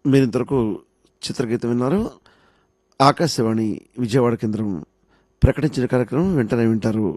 మీరు ఇంతవరకు చిత్రగీతం విన్నారు ఆకాశవాణి విజయవాడ కేంద్రం ప్రకటించిన కార్యక్రమం వెంటనే వింటారు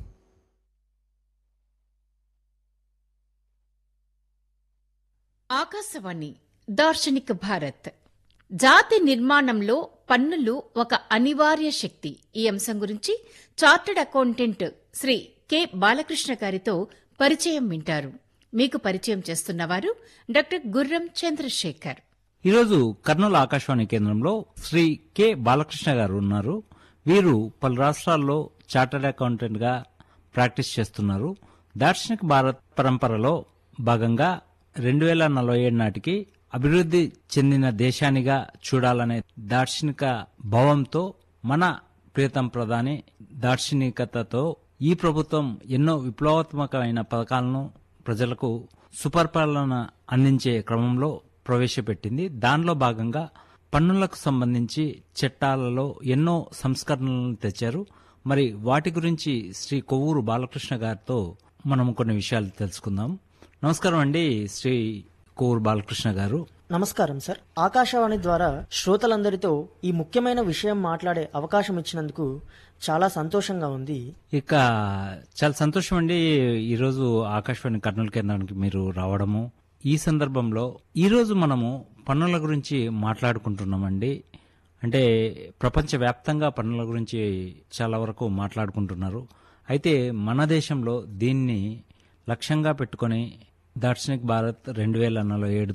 ఆకాశవాణి దార్శనిక భారత్ జాతి నిర్మాణంలో పన్నులు ఒక అనివార్య శక్తి ఈ అంశం గురించి chartered accountant Shri K Balakrishna గారితో పరిచయం వింటారు మీకు పరిచయం చేస్తున్నవారు డాక్టర్ గుర్రం చంద్రశేఖర్ ఈరోజు కర్నూలు ఆకాశవాణి కేంద్రంలో శ్రీ కె బాలకృష్ణ గారు ఉన్నారు వీరు పలు రాష్ట్రాల్లో చార్టర్డ్ అకౌంటెంట్ గా ప్రాక్టీస్ చేస్తున్నారు దార్శనిక భారత్ పరంపరలో భాగంగా రెండు వేల నలభై ఏడు నాటికి అభివృద్ధి చెందిన దేశానిగా చూడాలనే దార్శనిక భావంతో మన ప్రియతం ప్రధాని దార్శనికతతో ఈ ప్రభుత్వం ఎన్నో విప్లవాత్మకమైన పథకాలను ప్రజలకు సుపరిపాలన అందించే క్రమంలో ప్రవేశపెట్టింది దానిలో భాగంగా పన్నులకు సంబంధించి చట్టాలలో ఎన్నో సంస్కరణలను తెచ్చారు మరి వాటి గురించి శ్రీ కొవ్వూరు బాలకృష్ణ గారితో మనం కొన్ని విషయాలు తెలుసుకుందాం నమస్కారం అండి శ్రీ కొవ్వూరు బాలకృష్ణ గారు నమస్కారం సార్ ఆకాశవాణి ద్వారా శ్రోతలందరితో ఈ ముఖ్యమైన విషయం మాట్లాడే అవకాశం ఇచ్చినందుకు చాలా సంతోషంగా ఉంది ఇక చాలా సంతోషం అండి ఈరోజు ఆకాశవాణి కర్నూలు కేంద్రానికి మీరు రావడము ఈ సందర్భంలో ఈరోజు మనము పన్నుల గురించి మాట్లాడుకుంటున్నామండి అంటే ప్రపంచవ్యాప్తంగా పన్నుల గురించి చాలా వరకు మాట్లాడుకుంటున్నారు అయితే మన దేశంలో దీన్ని లక్ష్యంగా పెట్టుకొని దార్శనిక్ భారత్ రెండు వేల నలభై ఏడు